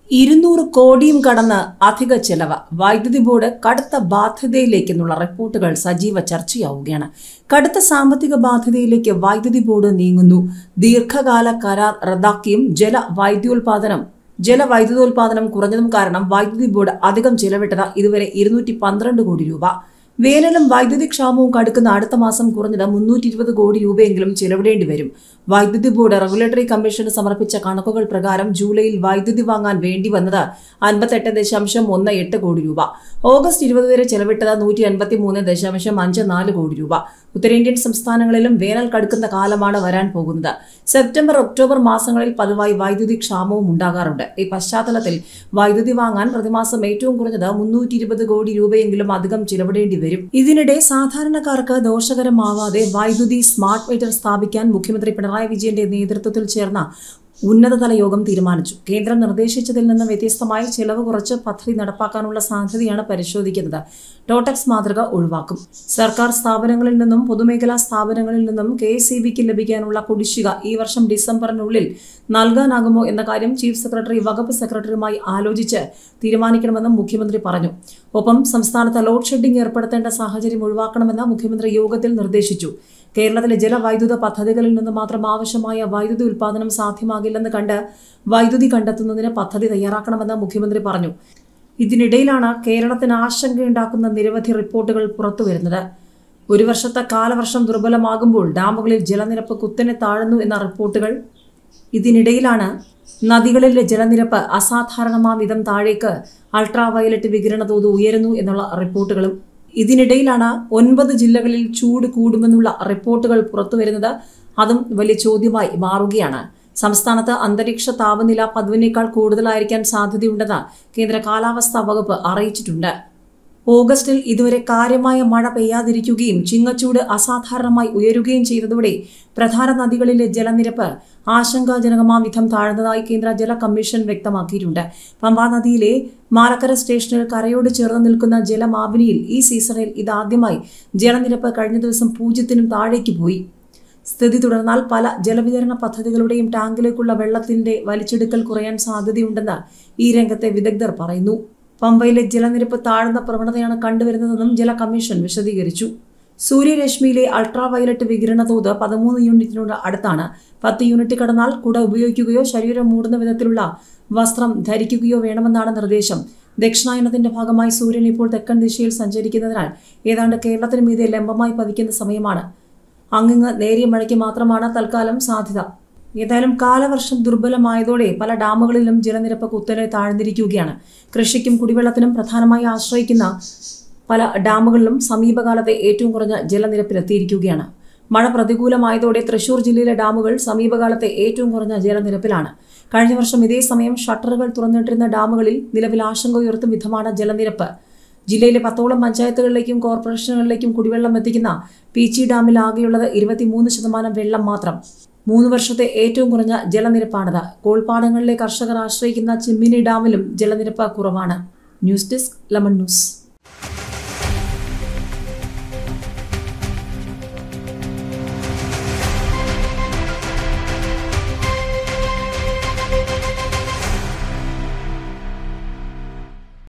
ഇരുന്നൂറ് കോടിയും കടന്ന് അധിക ചെലവ് വൈദ്യുതി ബോർഡ് കടുത്ത ബാധ്യതയിലേക്കെന്നുള്ള റിപ്പോർട്ടുകൾ സജീവ ചർച്ചയാവുകയാണ് കടുത്ത സാമ്പത്തിക ബാധ്യതയിലേക്ക് വൈദ്യുതി ബോർഡ് നീങ്ങുന്നു ദീർഘകാല കരാർ റദ്ദാക്കിയും ജല വൈദ്യുതോൽപാദനം ജലവൈദ്യുതോൽപാദനം കുറഞ്ഞതും കാരണം വൈദ്യുതി ബോർഡ് അധികം ചെലവിട്ടത് ഇതുവരെ ഇരുന്നൂറ്റി പന്ത്രണ്ട് കോടി രൂപ വേനലും വൈദ്യുതി ക്ഷാമവും കടുക്കുന്ന അടുത്ത മാസം കുറഞ്ഞത് മുന്നൂറ്റി ഇരുപത് കോടി രൂപയെങ്കിലും ചെലവിടേണ്ടി വരും വൈദ്യുതി ബോർഡ് റെഗുലേറ്ററി കമ്മീഷന് സമർപ്പിച്ച കണക്കുകൾ പ്രകാരം ജൂലൈയിൽ വൈദ്യുതി വാങ്ങാൻ വേണ്ടി വന്നത് അൻപത്തെട്ട് ദശാംശം ഒന്ന് എട്ട് കോടി രൂപ ഓഗസ്റ്റ് ഇരുപത് വരെ ചെലവിട്ടത് നൂറ്റി അൻപത്തി മൂന്ന് ദശാംശം അഞ്ച് നാല് കോടി രൂപ ഉത്തരേന്ത്യൻ സംസ്ഥാനങ്ങളിലും വേനൽ കടുക്കുന്ന കാലമാണ് വരാൻ പോകുന്നത് സെപ്റ്റംബർ ഒക്ടോബർ മാസങ്ങളിൽ പതിവായി വൈദ്യുതി ക്ഷാമവും ഉണ്ടാകാറുണ്ട് ഈ പശ്ചാത്തലത്തിൽ വൈദ്യുതി വാങ്ങാൻ പ്രതിമാസം ഏറ്റവും കുറഞ്ഞത് മുന്നൂറ്റി ഇരുപത് കോടി രൂപയെങ്കിലും അധികം ചിലവിടേണ്ടി വരും ഇതിനിടെ സാധാരണക്കാർക്ക് ദോഷകരമാവാതെ വൈദ്യുതി സ്മാർട്ട് മീറ്റർ സ്ഥാപിക്കാൻ മുഖ്യമന്ത്രി പിണറായി വിജയന്റെ നേതൃത്വത്തിൽ ചേർന്ന ഉന്നതതല യോഗം തീരുമാനിച്ചു കേന്ദ്രം നിർദ്ദേശിച്ചതിൽ നിന്ന് വ്യത്യസ്തമായി ചെലവ് കുറച്ച് പദ്ധതി നടപ്പാക്കാനുള്ള സാധ്യതയാണ് പരിശോധിക്കുന്നത് ടോട്ടക്സ് മാതൃക ഒഴിവാക്കും സർക്കാർ സ്ഥാപനങ്ങളിൽ നിന്നും പൊതുമേഖലാ സ്ഥാപനങ്ങളിൽ നിന്നും കെ എസ് ലഭിക്കാനുള്ള കുടിശ്ശിക ഈ വർഷം ഡിസംബറിനുള്ളിൽ നൽകാനാകുമോ എന്ന കാര്യം ചീഫ് സെക്രട്ടറി വകുപ്പ് സെക്രട്ടറിയുമായി ആലോചിച്ച് തീരുമാനിക്കണമെന്നും മുഖ്യമന്ത്രി പറഞ്ഞു ഒപ്പം സംസ്ഥാനത്ത് ലോഡ് ഷെഡിംഗ് ഏർപ്പെടുത്തേണ്ട സാഹചര്യം ഒഴിവാക്കണമെന്ന് മുഖ്യമന്ത്രി യോഗത്തിൽ നിർദ്ദേശിച്ചു കേരളത്തിലെ ജലവൈദ്യുത പദ്ധതികളിൽ നിന്ന് മാത്രം ആവശ്യമായ വൈദ്യുതി ഉൽപ്പാദനം സാധ്യമാകില്ലെന്ന് കണ്ട് വൈദ്യുതി കണ്ടെത്തുന്നതിന് പദ്ധതി തയ്യാറാക്കണമെന്ന് മുഖ്യമന്ത്രി പറഞ്ഞു ഇതിനിടയിലാണ് കേരളത്തിന് ആശങ്കയുണ്ടാക്കുന്ന നിരവധി റിപ്പോർട്ടുകൾ പുറത്തുവരുന്നത് ഒരു വർഷത്തെ കാലവർഷം ദുർബലമാകുമ്പോൾ ഡാമുകളിൽ ജലനിരപ്പ് കുത്തനെ താഴുന്നു എന്ന റിപ്പോർട്ടുകൾ ഇതിനിടയിലാണ് നദികളിലെ ജലനിരപ്പ് അസാധാരണമാം വിധം താഴേക്ക് അൾട്രാ വയലറ്റ് വികിരണ തോത് ഉയരുന്നു എന്നുള്ള റിപ്പോർട്ടുകളും ഇതിനിടയിലാണ് ഒൻപത് ജില്ലകളിൽ ചൂട് കൂടുമെന്നുള്ള റിപ്പോർട്ടുകൾ പുറത്തുവരുന്നത് അതും വലിയ ചോദ്യമായി മാറുകയാണ് സംസ്ഥാനത്ത് അന്തരീക്ഷ താപനില പതിവിനേക്കാൾ കൂടുതലായിരിക്കാൻ സാധ്യതയുണ്ടെന്ന് കേന്ദ്ര കാലാവസ്ഥാ വകുപ്പ് അറിയിച്ചിട്ടുണ്ട് ഓഗസ്റ്റിൽ ഇതുവരെ കാര്യമായ മഴ പെയ്യാതിരിക്കുകയും ചിങ്ങച്ചൂട് അസാധാരണമായി ഉയരുകയും ചെയ്തതോടെ പ്രധാന നദികളിലെ ജലനിരപ്പ് ആശങ്കാജനകമാം വിധം താഴ്ന്നതായി കേന്ദ്ര ജല കമ്മീഷൻ വ്യക്തമാക്കിയിട്ടുണ്ട് പമ്പാ നദിയിലെ മാലക്കര സ്റ്റേഷനിൽ കരയോട് ചേർന്ന് നിൽക്കുന്ന ജലമാപിനിയിൽ ഈ സീസണിൽ ഇതാദ്യമായി ജലനിരപ്പ് കഴിഞ്ഞ ദിവസം പൂജ്യത്തിനും താഴേക്ക് പോയി സ്ഥിതി തുടർന്നാൽ പല ജലവിതരണ പദ്ധതികളുടെയും ടാങ്കിലേക്കുള്ള വെള്ളത്തിന്റെ വലിച്ചെടുക്കൽ കുറയാൻ സാധ്യതയുണ്ടെന്ന് ഈ രംഗത്തെ വിദഗ്ധർ പറയുന്നു പമ്പയിലെ ജലനിരപ്പ് താഴ്ന്ന പ്രവണതയാണ് കണ്ടുവരുന്നതെന്നും ജല കമ്മീഷൻ വിശദീകരിച്ചു സൂര്യരശ്മിയിലെ അൾട്രാ വയലറ്റ് വികിരണ തോത് പതിമൂന്ന് യൂണിറ്റിനോട് അടുത്താണ് പത്ത് യൂണിറ്റ് കടന്നാൽ കുട ഉപയോഗിക്കുകയോ ശരീരം മൂടുന്ന വിധത്തിലുള്ള വസ്ത്രം ധരിക്കുകയോ വേണമെന്നാണ് നിർദ്ദേശം ദക്ഷിണായനത്തിന്റെ ഭാഗമായി സൂര്യൻ ഇപ്പോൾ തെക്കൻ ദിശയിൽ സഞ്ചരിക്കുന്നതിനാൽ ഏതാണ്ട് കേരളത്തിന് മീതെ ലംബമായി പതിക്കുന്ന സമയമാണ് അങ്ങിങ്ങ് നേരിയ മഴയ്ക്ക് മാത്രമാണ് തൽക്കാലം സാധ്യത ഏതായാലും കാലവർഷം ദുർബലമായതോടെ പല ഡാമുകളിലും ജലനിരപ്പ് കുത്തനെ താഴ്ന്നിരിക്കുകയാണ് കൃഷിക്കും കുടിവെള്ളത്തിനും പ്രധാനമായി ആശ്രയിക്കുന്ന പല ഡാമുകളിലും സമീപകാലത്തെ ഏറ്റവും കുറഞ്ഞ ജലനിരപ്പിലെത്തിയിരിക്കുകയാണ് മഴ പ്രതികൂലമായതോടെ തൃശൂർ ജില്ലയിലെ ഡാമുകൾ സമീപകാലത്തെ ഏറ്റവും കുറഞ്ഞ ജലനിരപ്പിലാണ് കഴിഞ്ഞ വർഷം ഇതേ സമയം ഷട്ടറുകൾ തുറന്നിട്ടിരുന്ന ഡാമുകളിൽ നിലവിൽ ആശങ്ക ഉയർത്തും വിധമാണ് ജലനിരപ്പ് ജില്ലയിലെ പത്തോളം പഞ്ചായത്തുകളിലേക്കും കോർപ്പറേഷനുകളിലേക്കും കുടിവെള്ളം എത്തിക്കുന്ന പീച്ചി ഡാമിൽ ആകെയുള്ളത് ഇരുപത്തിമൂന്ന് ശതമാനം വെള്ളം മാത്രം മൂന്ന് വർഷത്തെ ഏറ്റവും കുറഞ്ഞ ജലനിരപ്പാണിത് കോൾപ്പാടങ്ങളിലെ കർഷകർ ആശ്രയിക്കുന്ന ചിമ്മിനി ഡാമിലും ജലനിരപ്പ് കുറവാണ് ന്യൂസ് ഡെസ്ക് ലെമൺ ന്യൂസ്